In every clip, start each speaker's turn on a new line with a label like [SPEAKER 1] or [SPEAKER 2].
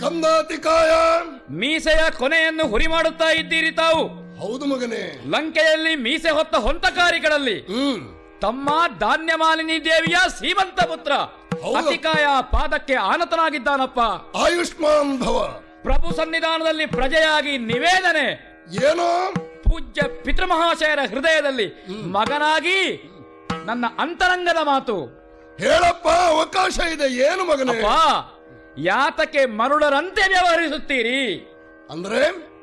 [SPEAKER 1] ಕಂದಾತಿಕಾಯ
[SPEAKER 2] ಮೀಸೆಯ ಕೊನೆಯನ್ನು ಹುರಿ ಮಾಡುತ್ತಾ ಇದ್ದೀರಿ ತಾವು
[SPEAKER 1] ಹೌದು ಮಗನೇ
[SPEAKER 2] ಲಂಕೆಯಲ್ಲಿ ಮೀಸೆ ಹೊತ್ತ ಹೊಂತಕಾರಿಗಳಲ್ಲಿ
[SPEAKER 1] ಹ್ಮ್
[SPEAKER 2] ತಮ್ಮ ಧಾನ್ಯ ಮಾಲಿನಿ ದೇವಿಯ ಸೀಮಂತ ಪುತ್ರ
[SPEAKER 1] ಹೌದು.
[SPEAKER 2] ಅತಿಕಾಯ ಪಾದಕ್ಕೆ ಆನತನಾಗಿದ್ದಾನಪ್ಪ
[SPEAKER 1] ಆಯುಷ್ಮಾನ್ ಭವ
[SPEAKER 2] ಪ್ರಭು ಸನ್ನಿಧಾನದಲ್ಲಿ ಪ್ರಜೆಯಾಗಿ ನಿವೇದನೆ
[SPEAKER 1] ಏನೋ
[SPEAKER 2] ಪೂಜ್ಯ ಪಿತೃಮಹಾಶಯರ ಹೃದಯದಲ್ಲಿ ಮಗನಾಗಿ ನನ್ನ ಅಂತರಂಗದ ಮಾತು
[SPEAKER 1] ಹೇಳಪ್ಪ ಅವಕಾಶ ಇದೆ ಏನು ಮಗನೇ
[SPEAKER 2] ಅಪ್ಪ ಯಾತಕ್ಕೆ ಮರುಳರಂತೆ ವ್ಯವಹರಿಸುತ್ತೀರಿ
[SPEAKER 1] ಅಂದ್ರೆ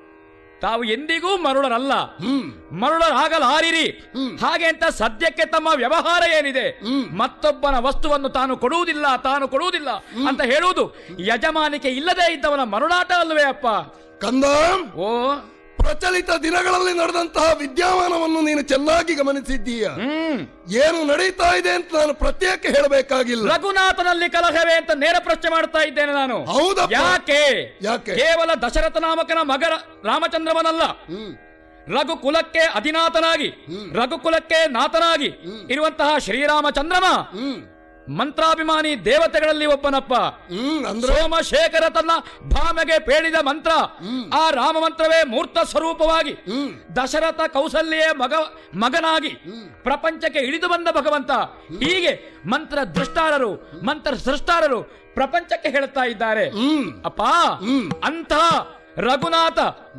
[SPEAKER 2] ತಾವು ಎಂದಿಗೂ ಮರುಳರಲ್ಲ
[SPEAKER 1] ಹ್ಮ್
[SPEAKER 2] ಮರುಳರಾಗಲಾರಿರಿ
[SPEAKER 1] ಹ್ಮ್.
[SPEAKER 2] ಹಾಗೆ ಅಂತ ಸದ್ಯಕ್ಕೆ ತಮ್ಮ ವ್ಯವಹಾರ ಏನಿದೆ
[SPEAKER 1] ಹ್ಮ್.
[SPEAKER 2] ಮತ್ತೊಬ್ಬನ ವಸ್ತುವನ್ನು ತಾನು ಕೊಡುವುದಿಲ್ಲ ತಾನು ಕೊಡುವುದಿಲ್ಲ ಅಂತ ಹೇಳುವುದು ಯಜಮಾನಿಕೆ ಇಲ್ಲದೆ ಇದ್ದವನ ಮರುಳಾಟ ಅಲ್ವೇ ಅಪ್ಪ
[SPEAKER 1] ಕಂದ
[SPEAKER 2] ಓ
[SPEAKER 1] ಪ್ರಚಲಿತ ದಿನಗಳಲ್ಲಿ ನಡೆದಂತಹ ವಿದ್ಯಮಾನವನ್ನು ನೀನು ಚೆನ್ನಾಗಿ ಗಮನಿಸಿದ್ದೀಯ
[SPEAKER 2] ಹ್ಮ್
[SPEAKER 1] ಏನು ನಡೀತಾ ಇದೆ ಅಂತ ನಾನು ಪ್ರತ್ಯೇಕ ಹೇಳಬೇಕಾಗಿಲ್ಲ
[SPEAKER 2] ರಘುನಾಥನಲ್ಲಿ ಕಲಹವೇ ಅಂತ ನೇರ ಪ್ರಶ್ನೆ ಮಾಡ್ತಾ ಇದ್ದೇನೆ ನಾನು
[SPEAKER 1] ಹೌದಪ್ಪ.
[SPEAKER 2] ಯಾಕೆ
[SPEAKER 1] ಯಾಕೆ?
[SPEAKER 2] ಕೇವಲ ದಶರಥ ನಾಮಕನ ಮಗ ರ- ರಾಮಚಂದ್ರವನಲ್ಲ
[SPEAKER 1] ಹ್ಮ್
[SPEAKER 2] ರಘುಕುಲಕ್ಕೆ ಅಧಿನಾಥನಾಗಿ ರಘುಕುಲಕ್ಕೆ ನಾಥನಾಗಿ ಇರುವಂತಹ ಶ್ರೀರಾಮಚಂದ್ರಮ
[SPEAKER 1] ಹ್ಮ್
[SPEAKER 2] ಮಂತ್ರಾಭಿಮಾನಿ ದೇವತೆಗಳಲ್ಲಿ ಒಬ್ಬನಪ್ಪ
[SPEAKER 1] ಹ್ಮ್ ಅಂದ್ರೆ
[SPEAKER 2] ಸೋಮಶೇಖರ ತನ್ನ ಭಾಮೆಗೆ ಪೇಳಿದ ಮಂತ್ರ ಆ ರಾಮ ಮಂತ್ರವೇ ಮೂರ್ತ ಸ್ವರೂಪವಾಗಿ
[SPEAKER 1] ಹ್ಮ್
[SPEAKER 2] ದಶರಥ ಕೌಸಲ್ಯ ಮಗ ಮಗನಾಗಿ ಪ್ರಪಂಚಕ್ಕೆ ಇಳಿದು ಬಂದ ಭಗವಂತ ಹೀಗೆ ಮಂತ್ರ ದೃಷ್ಟಾರರು ಮಂತ್ರ ಸೃಷ್ಟಾರರು ಪ್ರಪಂಚಕ್ಕೆ ಹೇಳುತ್ತಾ ಇದ್ದಾರೆ
[SPEAKER 1] ಹ್ಮ್
[SPEAKER 2] ಅಪ್ಪ
[SPEAKER 1] ಹ್ಮ್.
[SPEAKER 2] ಅಂತಹ ರಘುನಾಥ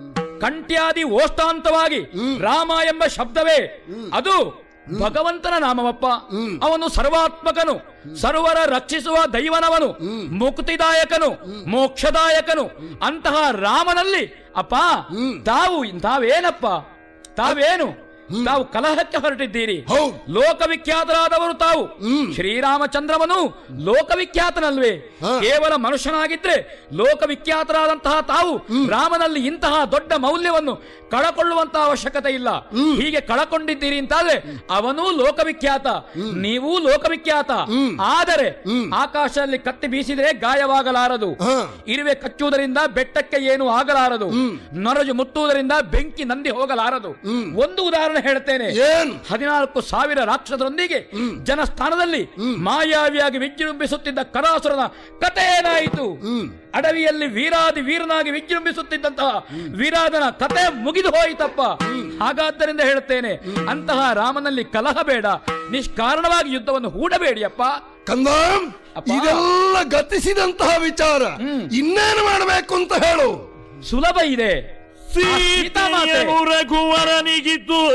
[SPEAKER 2] ಕಂಟ್ಯಾದಿ ಓಷ್ಟಾಂತವಾಗಿ ರಾಮ ಎಂಬ ಶಬ್ದವೇ ಅದು ಭಗವಂತನ ನಾಮವಪ್ಪ ಅವನು ಸರ್ವಾತ್ಮಕನು ಸರ್ವರ ರಕ್ಷಿಸುವ ದೈವನವನು ಮುಕ್ತಿದಾಯಕನು ಮೋಕ್ಷದಾಯಕನು ಅಂತಹ ರಾಮನಲ್ಲಿ ಅಪ್ಪ ತಾವು ತಾವೇನಪ್ಪ ತಾವೇನು ತಾವು ಕಲಹಕ್ಕೆ ಹೊರಟಿದ್ದೀರಿ
[SPEAKER 1] ಹೌದು
[SPEAKER 2] ಲೋಕವಿಖ್ಯಾತರಾದವರು ತಾವು
[SPEAKER 1] ಹ್ಮ್.
[SPEAKER 2] ಶ್ರೀರಾಮಚಂದ್ರವನು ಲೋಕವಿಖ್ಯಾತನಲ್ವೇ
[SPEAKER 1] ಹಾ.
[SPEAKER 2] ಕೇವಲ ಮನುಷ್ಯನಾಗಿದ್ರೆ ಲೋಕವಿಖ್ಯಾತರಾದಂತಹ ತಾವು ರಾಮನಲ್ಲಿ ಇಂತಹ ದೊಡ್ಡ ಮೌಲ್ಯವನ್ನು ಕಳಕೊಳ್ಳುವಂತಹ ಅವಶ್ಯಕತೆ ಇಲ್ಲ ಹೀಗೆ ಕಳಕೊಂಡಿದ್ದೀರಿ ಅಂತಾದ್ರೆ ಅವನೂ ಲೋಕವಿಖ್ಯಾತ ನೀವೂ ಲೋಕವಿಖ್ಯಾತ ಆದರೆ ಆಕಾಶದಲ್ಲಿ ಕತ್ತಿ ಬೀಸಿದರೆ ಗಾಯವಾಗಲಾರದು
[SPEAKER 1] ಹಾ.
[SPEAKER 2] ಇರುವೆ ಕಚ್ಚುವುದರಿಂದ ಬೆಟ್ಟಕ್ಕೆ ಏನು ಆಗಲಾರದು ನೊರಜು ಮುಟ್ಟುವುದರಿಂದ ಬೆಂಕಿ ನಂದಿ ಹೋಗಲಾರದು ಒಂದು ಉದಾಹರಣೆ ಹೇಳ್ತೇನೆ
[SPEAKER 1] ಏನ್
[SPEAKER 2] ಹದಿನಾಲ್ಕು ಸಾವಿರ ರಾಕ್ಷಸರೊಂದಿಗೆ ಜನಸ್ಥಾನದಲ್ಲಿ ಮಾಯಾವಿಯಾಗಿ ವಿಜೃಂಭಿಸುತ್ತಿದ್ದ ಕರಾಸುರನ ಕಥೆ ಏನಾಯಿತು ಅಡವಿಯಲ್ಲಿ ವೀರಾದಿ ವೀರನಾಗಿ ವಿಜೃಂಭಿಸುತ್ತಿದ್ದಂತಹ ವೀರಾದನ ಕತೆ ಮುಗಿದು ಹೋಯಿತಪ್ಪ ಹಾಗಾದ್ದರಿಂದ ಹೇಳುತ್ತೇನೆ ಅಂತಹ ರಾಮನಲ್ಲಿ ಕಲಹ ಬೇಡ ನಿಷ್ಕಾರಣವಾಗಿ ಯುದ್ಧವನ್ನು ಹೂಡಬೇಡಿಯಪ್ಪ
[SPEAKER 1] ಕಂದ
[SPEAKER 2] ಅಪ್ಪ.
[SPEAKER 1] ಇದೆಲ್ಲ ಗತಿಸಿದಂತಹ ವಿಚಾರ ಇನ್ನೇನು ಮಾಡಬೇಕು ಅಂತ ಹೇಳು
[SPEAKER 2] ಸುಲಭ ಇದೆ ಆ ಸೀತಾಮಾತೆ
[SPEAKER 3] ಸೀತೆಯು ರಘುವರನಿಗಿದ್ದು